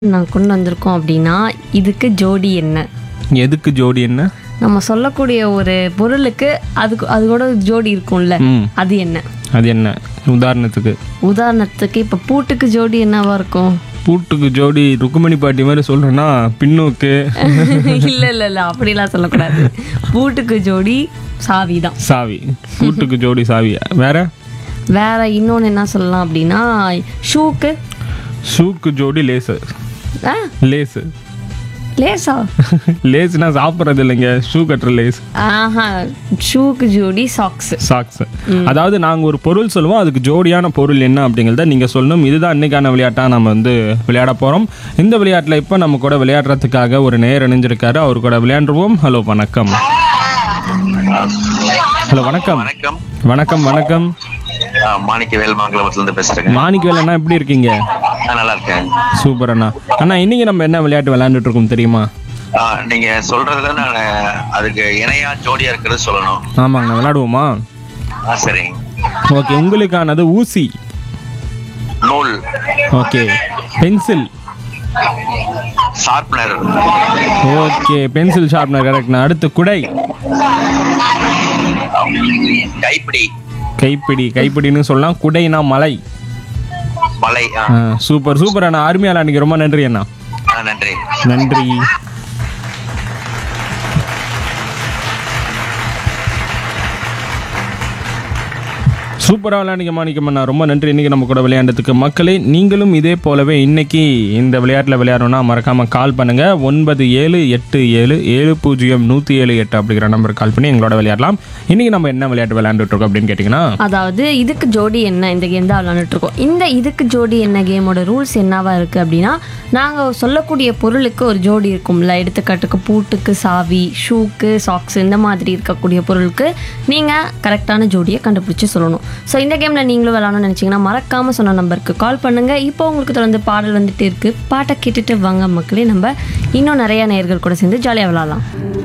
நான் கொண்டு வந்திருக்கோம் அப்படின்னா இதுக்கு ஜோடி என்ன எதுக்கு ஜோடி என்ன நம்ம சொல்லக்கூடிய ஒரு பொருளுக்கு அதுக்கு அது கூட ஜோடி இருக்கும்ல ம் அது என்ன அது என்ன உதாரணத்துக்கு உதாரணத்துக்கு இப்போ பூட்டுக்கு ஜோடி என்னவா இருக்கும் பூட்டுக்கு ஜோடி ருக்குமணி பாட்டி மாதிரி சொல்றேன்னா பின்னோக்கு இல்ல இல்ல இல்ல அப்படிலாம் சொல்லக்கூடாது பூட்டுக்கு ஜோடி சாவி தான் சாவி பூட்டுக்கு ஜோடி சாவி வேற வேற இன்னொன்று என்ன சொல்லலாம் அப்படின்னா ஷூக்கு ஷூக்கு ஜோடி லேசு ஆ லேசு லேசா லேஸ்னா சாப்பிட்றது இல்லைங்க ஷூ கட்டுற லேஸ் ஆஹா ஷூக்கு ஜோடி சாக்ஸ் சாக்ஸ் அதாவது நாங்கள் ஒரு பொருள் சொல்லுவோம் அதுக்கு ஜோடியான பொருள் என்ன அப்படிங்கிறத நீங்கள் சொல்லணும் இதுதான் இன்னைக்கான விளையாட்டாக நம்ம வந்து விளையாட போகிறோம் இந்த விளையாட்டில் இப்போ நம்ம கூட விளையாடுறதுக்காக ஒரு நேர் இணைஞ்சிருக்காரு அவர் கூட விளையாண்டுருவோம் ஹலோ வணக்கம் ஹலோ வணக்கம் வணக்கம் வணக்கம் வணக்கம் ஆ, மாணிக்க வேல்மாங்கலத்துல இருந்து பேசுறேங்க மாணிக்கவேல் அண்ணா எப்படி இருக்கீங்க ஆ, நல்லா இருக்கேன் சூப்பர் அண்ணா அண்ணா இன்னைக்கு நம்ம என்ன விளையாட்டு விளையாண்டுட்டு இருக்கோம் தெரியுமா ஆ, நீங்க சொல்றதுல நான் அதுக்கு இணையா ஜோடியா இருக்கிறது சொல்லணும் ஆமாங்கண்ணா விளையாடுவோமா ஆ, சரி ஓகே உங்களுக்கானது ஊசி நூல் okay pencil sharpener okay pencil sharpener கரெக்ட்ண்ணா அடுத்து குடை கைப்பிடி கைப்பிடி கைப்பிடின்னு சொல்லலாம் குடைனா மலை மலை ஆ, ஆ, சூப்பர் சூப்பர் அண்ணா அருமையால அன்னைக்கு ரொம்ப நன்றி அண்ணா ஆ, நன்றி நன்றி சூப்பராக விளையாண்டிங்க மாணிக்கம் அண்ணா ரொம்ப நன்றி இன்னைக்கு நம்ம கூட விளையாண்டதுக்கு மக்களே நீங்களும் இதே போலவே இன்னைக்கு இந்த விளையாட்டில் விளையாடணும்னா மறக்காம கால் பண்ணுங்க ஒன்பது ஏழு எட்டு ஏழு ஏழு பூஜ்ஜியம் நூற்றி ஏழு எட்டு அப்படிங்கிற நம்பர் கால் பண்ணி எங்களோட விளையாடலாம் இன்னைக்கு நம்ம என்ன விளையாட்டு விளையாண்டுட்டு இருக்கோம் அப்படின்னு கேட்டிங்கன்னா அதாவது இதுக்கு ஜோடி என்ன இந்த கேம் தான் விளாண்டுட்டு இருக்கோம் இந்த இதுக்கு ஜோடி என்ன கேமோட ரூல்ஸ் என்னவா இருக்கு அப்படின்னா நாங்கள் சொல்லக்கூடிய பொருளுக்கு ஒரு ஜோடி இருக்கும்ல எடுத்துக்காட்டுக்கு பூட்டுக்கு சாவி ஷூக்கு சாக்ஸ் இந்த மாதிரி இருக்கக்கூடிய பொருளுக்கு நீங்கள் கரெக்டான ஜோடியை கண்டுபிடிச்சு சொல்லணும் ஸோ இந்த கேமில் நீங்களும் விளாடணும்னு நினச்சிங்கன்னா மறக்காமல் சொன்ன நம்பருக்கு கால் பண்ணுங்கள் இப்போ உங்களுக்கு தொடர்ந்து பாடல் வந்துட்டு இருக்கு பாட்டை கேட்டுட்டு வாங்க மக்களே நம்ம இன்னும் நிறைய நேயர்கள் கூட சேர்ந்து ஜாலியாக விளாட்லாம்